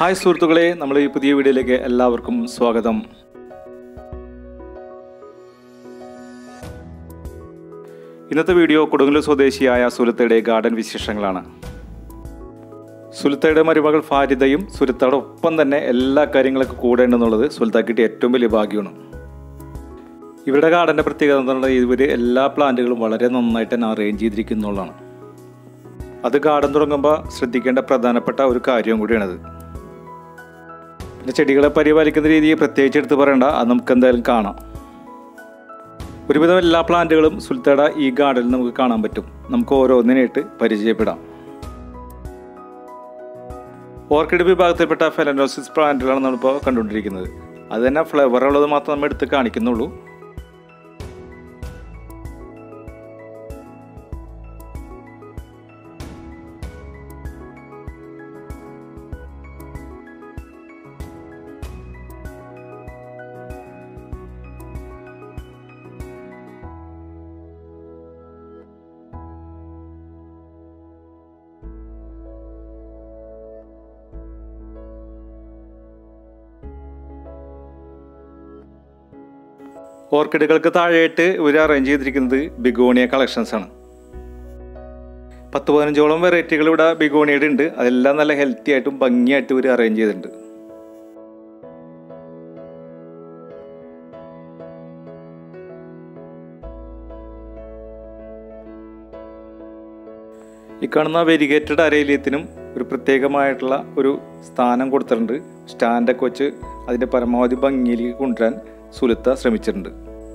hi സുഹൃത്തുക്കളെ നമ്മൾ ഈ പുതിയ വീഡിയോയിലേക്ക് എല്ലാവർക്കും സ്വാഗതം ഇന്നത്തെ വീഡിയോ കൊടുങ്ങല്ലൂർ സ്വദേശിയായ സുലത്തയുടെ ഗാർഡൻ വിശേഷങ്ങളാണ് സുലത്തയുടെ മരുമകൾ ഫാരിദയും സുലത്തയുടെ ഒപ്പം തന്നെ എല്ലാ കാര്യങ്ങളൊക്കെ കൂടെ ഉണ്ടെന്നുള്ളത് സുലത്ത കിട്ടിയ ഏറ്റവും വലിയ ഭാഗ്യമാണ് ഇവരുടെ ഗാർഡൻ്റെ പ്രത്യേകത എന്നുള്ളത് ഇവർ എല്ലാ പ്ലാന്റുകളും വളരെ നന്നായിട്ട് തന്നെ അറേഞ്ച് ചെയ്തിരിക്കുന്നുള്ളതാണ് അത് ഗാർഡൻ തുടങ്ങുമ്പോൾ ശ്രദ്ധിക്കേണ്ട പ്രധാനപ്പെട്ട ഒരു കാര്യം കൂടിയാണത് പിന്നെ ചെടികളെ പരിപാലിക്കുന്ന രീതി പ്രത്യേകിച്ച് എടുത്ത് പറയണ്ട അത് നമുക്ക് എന്തായാലും കാണാം ഒരുവിധം എല്ലാ പ്ലാന്റുകളും സുൽത്തയുടെ ഈ ഗാർഡനിൽ നമുക്ക് കാണാൻ പറ്റും നമുക്ക് ഓരോന്നിനായിട്ട് പരിചയപ്പെടാം ഓർക്കിഡ് വിഭാഗത്തിൽപ്പെട്ട ഫെലനോസിസ് പ്ലാന്റുകളാണ് നമ്മളിപ്പോൾ കണ്ടുകൊണ്ടിരിക്കുന്നത് അത് തന്നെ ഫ്ലവർ ഉള്ളത് മാത്രം നമ്മൾ എടുത്ത് കാണിക്കുന്നുള്ളൂ ഓർക്കിഡുകൾക്ക് താഴെയായിട്ട് ഇവർ അറേഞ്ച് ചെയ്തിരിക്കുന്നത് ബിഗോണിയ കളക്ഷൻസ് ആണ് പത്ത് പതിനഞ്ചോളം വെറൈറ്റികൾ ഇവിടെ ബിഗോണിയുടെ ഉണ്ട് അതെല്ലാം നല്ല ഹെൽത്തി ആയിട്ടും ഭംഗിയായിട്ട് ഇവർ അറേഞ്ച് ചെയ്തിട്ടുണ്ട് ഈ കാണുന്ന വെരിഗേറ്റഡ് അരേലിയത്തിനും ഒരു പ്രത്യേകമായിട്ടുള്ള ഒരു സ്ഥാനം കൊടുത്തിട്ടുണ്ട് സ്റ്റാൻഡൊക്കെ വെച്ച് അതിൻ്റെ പരമാവധി ഭംഗിയിലേക്ക് കൊണ്ടുവരാൻ സുലത്ത ശ്രമിച്ചിട്ടുണ്ട്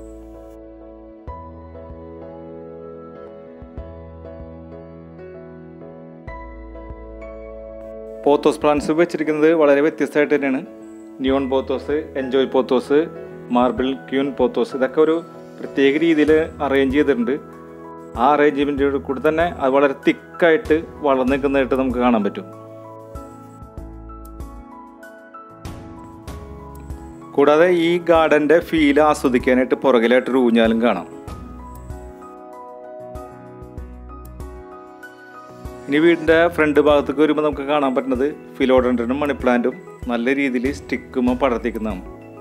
പോത്തോസ് പ്ലാന്റ്സ് വെച്ചിരിക്കുന്നത് വളരെ വ്യത്യസ്തമായിട്ട് തന്നെയാണ് neon pothos enjoy pothos marble queen pothos ഇതൊക്കെ ഒരു പ്രത്യേക രീതിയിൽ അറേഞ്ച് ചെയ്തിട്ടുണ്ട് ആ അറേഞ്ച്മെൻറ്റോട് കൂടി തന്നെ അത് വളരെ തിക്കായിട്ട് വളർന്നു നിൽക്കുന്നതായിട്ട് നമുക്ക് കാണാൻ പറ്റും കൂടാതെ ഈ ഗാർഡൻ്റെ ഫീൽ ആസ്വദിക്കാനായിട്ട് പുറകിലായിട്ടൊരു ഊഞ്ഞാലും കാണാം ഇനി വീടിൻ്റെ ഫ്രണ്ട് ഭാഗത്തേക്ക് വരുമ്പോൾ നമുക്ക് കാണാൻ പറ്റുന്നത് ഫിലോഡൻഡനും മണി പ്ലാന്റും നല്ല രീതിയിൽ സ്റ്റിക്കുമ്പോൾ പടർത്തിക്കുന്നതാണ്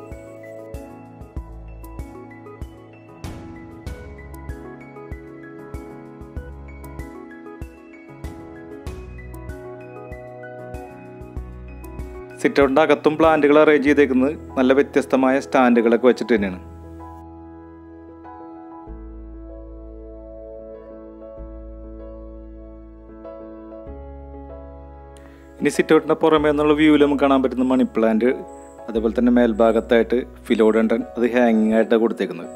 സിറ്റൗട്ടിൻ്റെ അകത്തും പ്ലാന്റുകൾ അറേഞ്ച് ചെയ്തേക്കുന്നത് നല്ല വ്യത്യസ്തമായ സ്റ്റാൻഡുകളൊക്കെ വെച്ചിട്ട് തന്നെയാണ് ഇനി സിറ്റൗട്ടിൻ്റെ പുറമേ എന്നുള്ള വ്യൂവിൽ നമുക്ക് കാണാൻ പറ്റുന്ന മണി പ്ലാന്റ് അതേപോലെ തന്നെ മേൽഭാഗത്തായിട്ട് ഫിലോഡൻഡൻ അത് ഹാങ്ങിങ് ആയിട്ടാണ് കൊടുത്തേക്കുന്നത്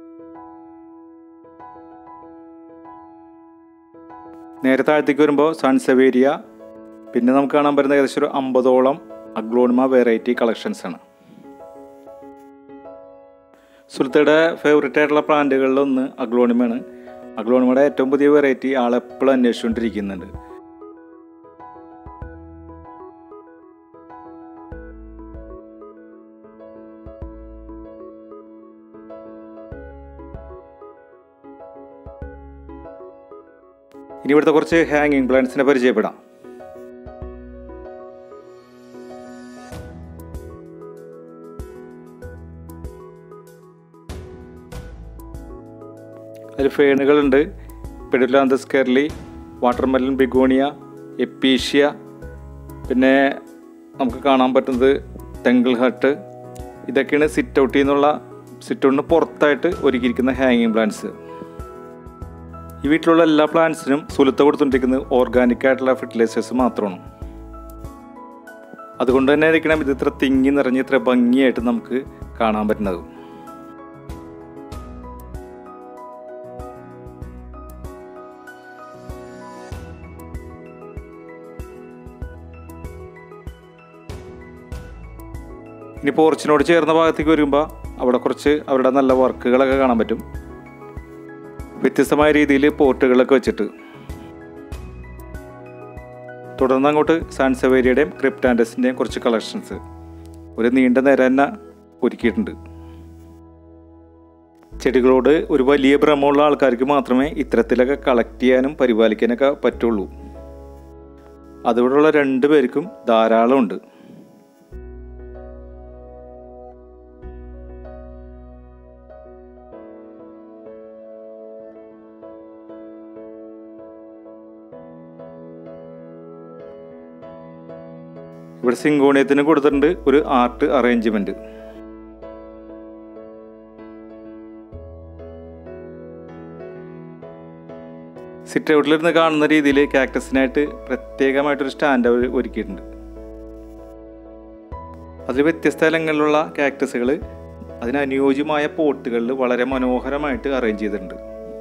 നേരെ താഴത്തേക്ക് വരുമ്പോൾ സൺസവേരിയ പിന്നെ നമുക്ക് കാണാൻ പറ്റുന്ന ഏകദേശം ഒരു അമ്പതോളം അഗ്ലോണിമ വെറൈറ്റി കളക്ഷൻസ് ആണ് സുൽത്തയുടെ ഫേവറേറ്റ് ആയിട്ടുള്ള പ്ലാന്റുകളിലൊന്ന് അഗ്ലോണിമയാണ് അഗ്ലോണിമയുടെ ഏറ്റവും പുതിയ വെറൈറ്റി ആളെപ്പോഴും അന്വേഷിച്ചുകൊണ്ടിരിക്കുന്നുണ്ട് ഇനി ഇവിടുത്തെ കുറച്ച് ഹാങ്ങിങ് പ്ലാന്റ്സിനെ പരിചയപ്പെടാം അതിൽ ഫേണുകളുണ്ട് pedilanthus curly watermelon begonia episcia പിന്നെ നമുക്ക് കാണാൻ പറ്റുന്നത് തെങ്കിൾ ഹട്ട് ഇതൊക്കെയാണ് സിറ്റ് ഔട്ടിൽ നിന്നുള്ള സിറ്റ് ഔട്ടിന് പുറത്തായിട്ട് ഒരുക്കിയിരിക്കുന്ന ഹാങ്ങിങ് പ്ലാന്റ്സ് ഈ വീട്ടിലുള്ള എല്ലാ പ്ലാന്റ്സിനും സുലത്ത കൊടുത്തുകൊണ്ടിരിക്കുന്നത് ഓർഗാനിക് ആയിട്ടുള്ള ഫെർട്ടിലൈസേഴ്സ് മാത്രമാണ് അതുകൊണ്ട് തന്നെ ആയിരിക്കണം ഇത് ഇത്ര തിങ്ങി നിറഞ്ഞ് ഇത്ര ഭംഗിയായിട്ട് നമുക്ക് കാണാൻ പറ്റുന്നത് ഇനി പോർച്ചിനോട് ചേർന്ന ഭാഗത്തേക്ക് വരുമ്പോൾ അവിടെ കുറച്ച് അവരുടെ നല്ല വർക്കുകളൊക്കെ കാണാൻ പറ്റും വ്യത്യസ്തമായ രീതിയിൽ പോർട്ടുകളൊക്കെ വെച്ചിട്ട് തുടർന്ന് അങ്ങോട്ട് സാൻസവേരിയുടെയും ക്രിപ്റ്റാൻഡസിൻ്റെയും കുറച്ച് കളക്ഷൻസ് ഒരു നീണ്ട നേരം തന്നെ ഒരുക്കിയിട്ടുണ്ട് ചെടികളോട് ഒരു വലിയ ഭ്രമമുള്ള ആൾക്കാർക്ക് മാത്രമേ ഇത്തരത്തിലൊക്കെ കളക്ട് ചെയ്യാനും പരിപാലിക്കാനൊക്കെ പറ്റുള്ളൂ അതുകൊണ്ടുള്ള രണ്ട് പേർക്കും ധാരാളമുണ്ട് ഇവിടെ സിങ്കോണിയത്തിന് കൊടുത്തിട്ടുണ്ട് ഒരു ആർട്ട് അറേഞ്ച്മെൻറ്റ് സിറ്റ് ഔട്ടിലിരുന്ന് കാണുന്ന രീതിയിൽ കാക്ടസിനായിട്ട് പ്രത്യേകമായിട്ടൊരു സ്റ്റാൻഡ് അവർ ഒരുക്കിയിട്ടുണ്ട് അതിൽ വ്യത്യസ്ത തലങ്ങളിലുള്ള കാക്ടസുകൾ അതിനനുയോജ്യമായ പോട്ടുകളിൽ വളരെ മനോഹരമായിട്ട് അറേഞ്ച് ചെയ്തിട്ടുണ്ട്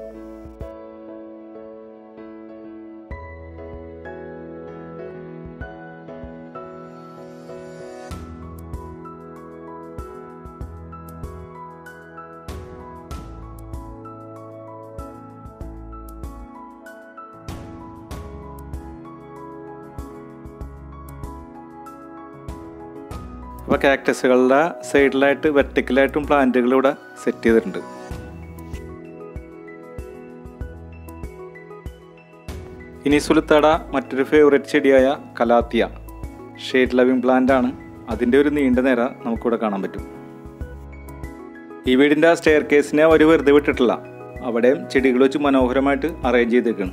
അപ്പോൾ കാക്ടസുകളുടെ സൈഡിലായിട്ട് വെർട്ടിക്കലായിട്ടും പ്ലാന്റുകൾ ഇവിടെ സെറ്റ് ചെയ്തിട്ടുണ്ട് ഇനി സുലുത്തട മറ്റൊരു ഫേവറേറ്റ് ചെടിയായ കലാത്തിയ ഷെയ്ഡ് ലവിങ് പ്ലാന്റ് ആണ് അതിൻ്റെ ഒരു നീണ്ട നിര നമുക്കിവിടെ കാണാൻ പറ്റും ഈ വീടിൻ്റെ സ്റ്റെയർ കേസിനെ അവർ വെറുതെ വിട്ടിട്ടില്ല അവിടെയും ചെടികൾ വെച്ച് മനോഹരമായിട്ട് അറേഞ്ച് ചെയ്തേക്കാണ്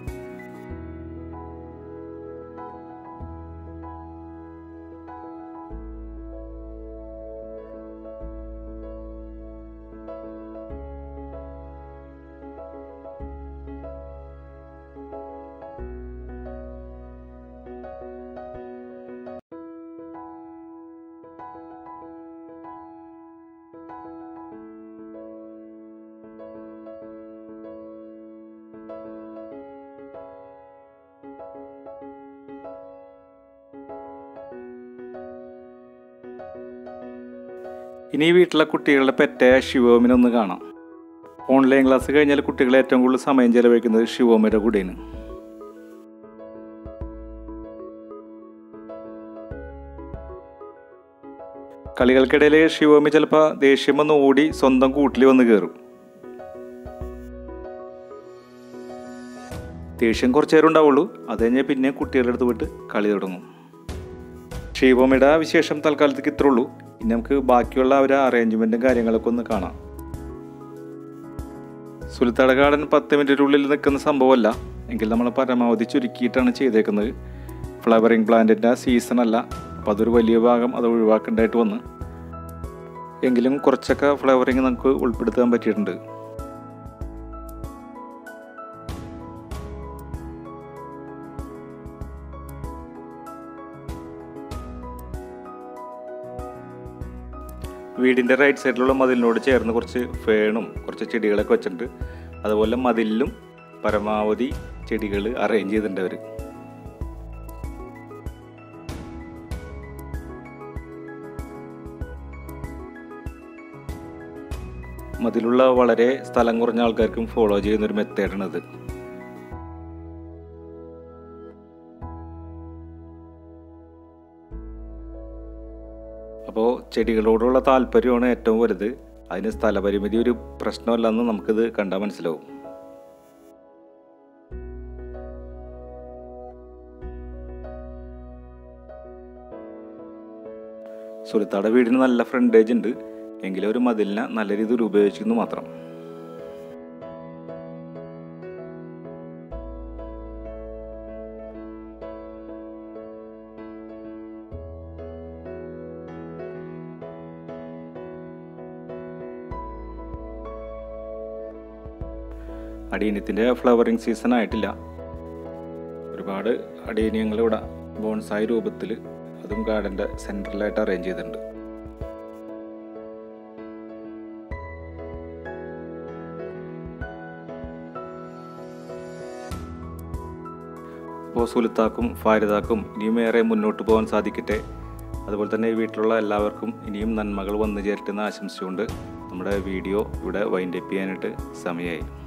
ഇനി ഈ വീട്ടിലെ കുട്ടികളുടെ പെറ്റായ ശിവോമിനെ ഒന്ന് കാണാം ഓൺലൈൻ ക്ലാസ് കഴിഞ്ഞാൽ കുട്ടികൾ ഏറ്റവും കൂടുതൽ സമയം ചെലവഴിക്കുന്നത് ശിവോമിയുടെ കൂടെയാണ് കളികൾക്കിടയിൽ ശിവോമി ചിലപ്പോൾ ദേഷ്യം വന്ന് ഓടി സ്വന്തം കൂട്ടിൽ വന്ന് കയറും ദേഷ്യം കുറച്ച് നേരം ഉണ്ടാവുള്ളൂ അത് കഴിഞ്ഞാൽ പിന്നെ കുട്ടികളുടെ അടുത്ത് പോയിട്ട് കളി തുടങ്ങും ഷീവോമിയുടെ വിശേഷം തൽക്കാലത്തേക്ക് ഇത്രേ ഉള്ളൂ ഇനി നമുക്ക് ബാക്കിയുള്ള ഒരു അറേഞ്ച്മെൻറ്റും കാര്യങ്ങളൊക്കെ ഒന്ന് കാണാം സുൽത്താട ഗാർഡൻ പത്ത് മിനിറ്റിനുള്ളിൽ നിൽക്കുന്ന സംഭവമല്ല എങ്കിൽ നമ്മൾ പരമാവധി ചുരുക്കിയിട്ടാണ് ചെയ്തേക്കുന്നത് ഫ്ലവറിങ് പ്ലാന്റിൻ്റെ സീസൺ അല്ല അപ്പോൾ അതൊരു വലിയ ഭാഗം അത് ഒഴിവാക്കേണ്ടതായിട്ട് വന്ന് എങ്കിലും കുറച്ചൊക്കെ ഫ്ലവറിങ് നമുക്ക് ഉൾപ്പെടുത്താൻ പറ്റിയിട്ടുണ്ട് വീടിൻ്റെ റൈറ്റ് സൈഡിലുള്ള മതിലിനോട് ചേർന്ന് കുറച്ച് ഫേണും കുറച്ച് ചെടികളൊക്കെ വെച്ചിട്ടുണ്ട് അതുപോലെ മതിലിലും പരമാവധി ചെടികൾ അറേഞ്ച് ചെയ്തിട്ടുണ്ട് അവർ മതിലുള്ള വളരെ സ്ഥലം കുറഞ്ഞ ആൾക്കാർക്കും ഫോളോ ചെയ്യുന്ന ഒരു മെത്തേഡാണിത് അപ്പോൾ ചെടികളോടുള്ള താല്പര്യമാണ് ഏറ്റവും വലുത് അതിന് സ്ഥലപരിമിതി ഒരു പ്രശ്നമല്ലെന്ന് നമുക്കിത് കണ്ടാൽ മനസ്സിലാവും സുലത്താടെ വീടിന് നല്ല ഫ്രണ്ടേജ് ഉണ്ട് എങ്കിലും ഒരു മതിലിനെ നല്ല രീതിയിൽ ഉപയോഗിക്കുന്നു മാത്രം അടീനിയത്തിൻ്റെ ഫ്ലവറിങ് സീസൺ ആയിട്ടില്ല ഒരുപാട് അടീനിയങ്ങൾ ഇവിടെ ബോൺസായി രൂപത്തിൽ അതും ഗാർഡൻ്റെ സെൻറ്ററിലായിട്ട് അറേഞ്ച് ചെയ്തിട്ടുണ്ട് അപ്പോൾ സുലുത്താക്കും ഫാരിദാക്കും ഇനിയും ഏറെ മുന്നോട്ട് പോകാൻ സാധിക്കട്ടെ അതുപോലെ തന്നെ ഈ വീട്ടിലുള്ള എല്ലാവർക്കും ഇനിയും നന്മകൾ വന്നു ചേരട്ടെന്ന് ആശംസിച്ചുകൊണ്ട് നമ്മുടെ വീഡിയോ ഇവിടെ വൈൻഡപ്പ് ചെയ്യാനായിട്ട് സമയമായി